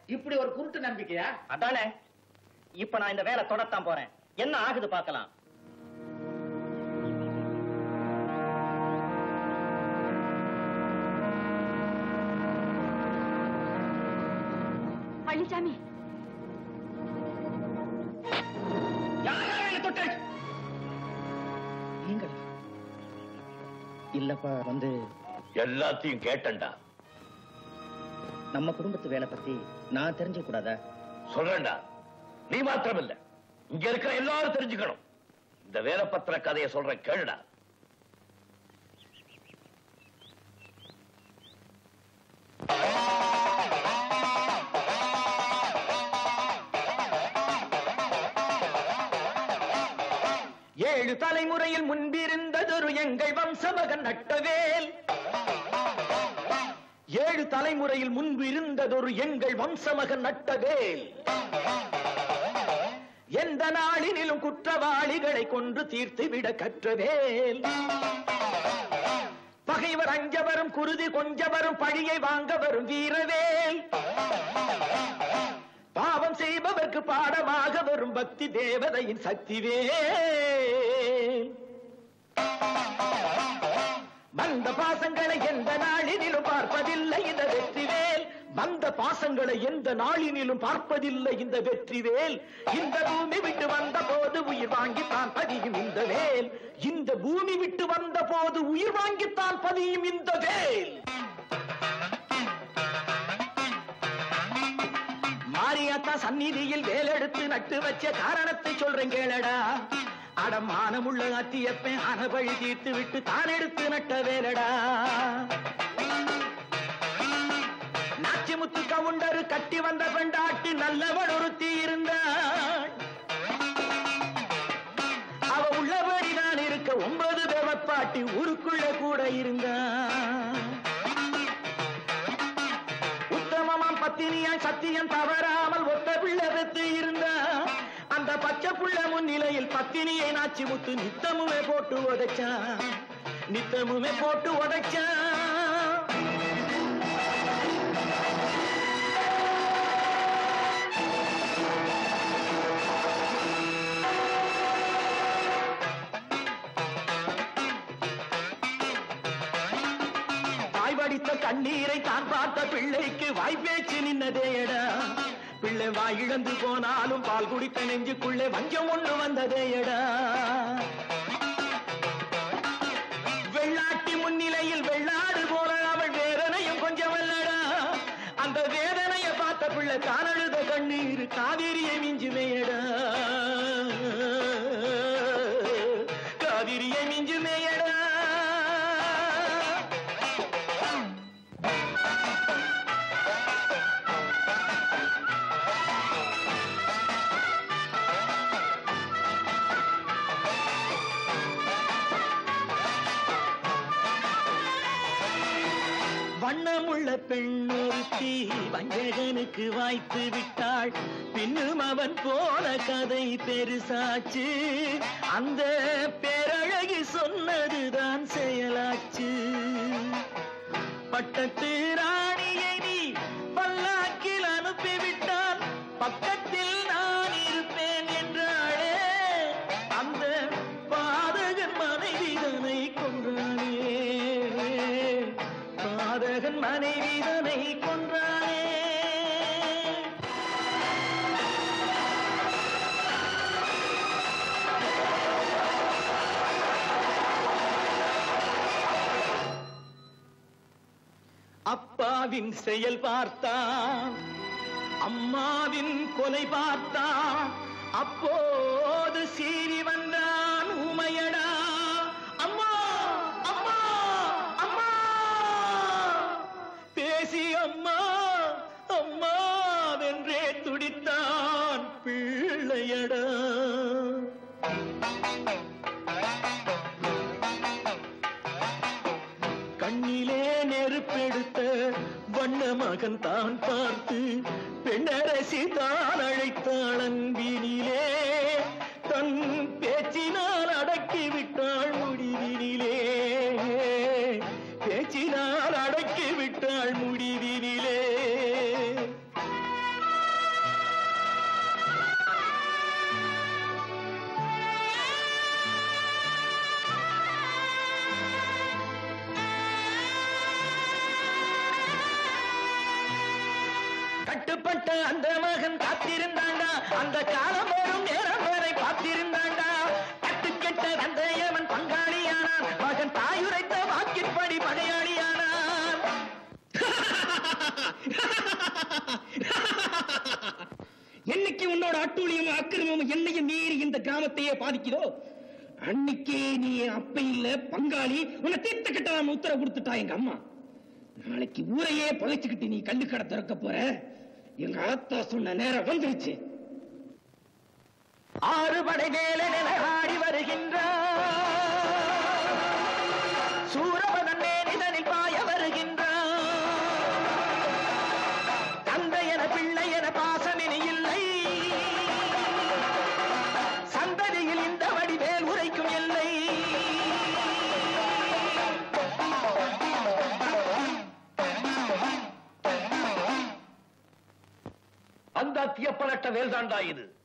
இப்படி ஒரு குருட்டு நம்பிக்கையா அதானே இப்ப நான் இந்த வேலை தொடத்தான் போறேன் என்ன ஆகுது பார்க்கலாம் பழனிசாமி யாரா என்னை தொட்ட? நீங்களா இல்லப்பா வந்து எல்லாத்தையும் கேட்டேன்டா நம்ம குடும்பத்து வேலை பத்தி நான் தெரிஞ்சுக்க கூடாதா சொல்றேன்டா நீ மாத்திரம் இல்ல இங்க இருக்கிற எல்லாரும் தெரிஞ்சுக்கணும் இந்த வேலை பத்திர கதையை சொல்ற கேளுடா ஏழு தலைமுறையில் முன்பிருந்ததொரு எங்கள் வம்சமகன் நட்டவேல் ஏழு தலைமுறையில் முன்பு இருந்ததொரு எங்கள் வம்சமகன் நட்டவேல் எந்த நாளினிலும் குற்றவாளிகளை கொன்று தீர்த்து விட கற்றவேல் பகைவர் அஞ்ச வரும் குருதி கொஞ்ச வரும் பழியை வாங்க வரும் வீரவேல் பாவம் செய்பவர்க்கு பாடமாக வரும் பக்தி தேவதையின் சக்திவேல் வந்த பாசங்களை எந்த நாளினிலும் பார்ப்பதில்லை இந்த வெற்றிவேல் வந்த பாசங்களை எந்த நாளினிலும் பார்ப்பதில்லை இந்த வெற்றிவேல் இந்த பூமி விட்டு வந்த போது உயிர் வாங்கித்தான் பதியும் இந்த வேல் இந்த பூமி விட்டு வந்த போது உயிர் வாங்கித்தான் பதியும் இந்த வேல் மாரியாத்தா சந்நிதியில் வேலெடுத்து நட்டு வச்ச காரணத்தை சொல்றேன் கேளடா அடமானமுள்ள அத்தியப்பன் அனபழி தீர்த்து விட்டு தான் எடுத்து நட்ட வேலடா நாச்சிமுத்து கவுண்டரு கட்டி வந்த பெண்டாட்டி நல்லவள் ஒருத்தி இருந்தாள் அவ உள்ளபடி நான் இருக்க ஒன்பது தேவப்பாட்டி ஊருக்குள்ள கூட இருந்தான் உத்தமமாம் பத்தினியாய் சத்தியம் தவறாமல் ஒத்த பிள்ளை பெத்து இருந்தா அந்த பச்சை புள்ள முன்னிலையில் பத்தினியை நாச்சி முத்து நித்தமுமே போட்டு உதைச்சான் நித்தமுமே போட்டு உதைச்சான் தாய் வடித்த கண்ணீரை தான் பார்த்த பிள்ளைக்கு வாய்ப்பேச்சு நின்னதேயடா பிள்ளை வாய் இழந்து போனாலும் பால் குடித்த நெஞ்சுக்குள்ளே வஞ்சம் ஒண்ணு வந்ததேயடா வெள்ளாட்டி முன்னிலையில் வெள்ளாடு போல அவள் வேதனையும் கொஞ்சம் வல்லடா அந்த வேதனையை பார்த்த பிள்ளை தான் அழுத கண்ணீர் காவிரியை மிஞ்சுமேயடா காவிரியை மிஞ்சுமேயடா வண்ணமுள்ள பெண்ணொருத்தி வஞ்சகனுக்கு வாய்த்து விட்டாள் பின்னும் அவன் போன கதை பெருசாச்சு அந்த பேரழகி சொன்னதுதான் செயலாச்சு பட்டத்து ராணியை நீ பல்லாக்கில் அனுப்பிவிட்டால் பக்கத்தில் நான் இருப்பேன் என்றாளே அந்த பாதகன் மனைவிதனை கொன்றானே பாதகன் மனைவிதனை கொன்றானே அப்பாவின் செயல் பார்த்தான் அம்மாவின் கொலை பார்த்தான் அப்போது சீறி வந்தான் உமையடா அம்மா அம்மா அம்மா பேசி அம்மா அம்மா வென்றே துடித்தான் பிள்ளையடா கண்ணிலே நெருப்பெடுத்த வண்ண மகன் தான் பார்த்து பெண்ணரசி தான் அழைத்தாள் அன்பினிலே தன் பேச்சினால் அடக்கி விட்டாள் முடிவினிலே பேச்சினால் அடக்கி விட்டாள் முடிவினிலே கட்டுப்பட்ட அந்த மகன் காத்திருந்தாண்டா அந்த காலம் வரும் நேரம் வரை காத்திருந்தாண்டா கட்டுக்கெட்ட தந்தையவன் பங்காளியானான் மகன் தாயுரைத்த வாக்கின்படி பகையாளியானான் என்னைக்கு உன்னோட அட்டூழியமும் அக்கிரமமும் என்னையும் மீறி இந்த கிராமத்தையே பாதிக்குதோ அன்னைக்கே நீ அப்ப இல்ல பங்காளி உன்னை தீர்த்த கட்டலாம் உத்தரவு கொடுத்துட்டா எங்க அம்மா நாளைக்கு ஊரையே பகைச்சுக்கிட்டு நீ கள்ளுக்கடை திறக்க போற எங்க ஆத்தா சொன்ன நேரம் வந்துருச்சு ஆறு படை மேல நிலகாடி வருகின்றான் சூரபதன் மேனிதனில் பாய வருகின்றான் தந்தை என பிள்ளை என பாசமினி இல்லை சந்ததியில் இந்த வடிவேல் உரைக்கும் இல்லை அந்த அத்தியப்பலட்ட வேல்தாண்டா இது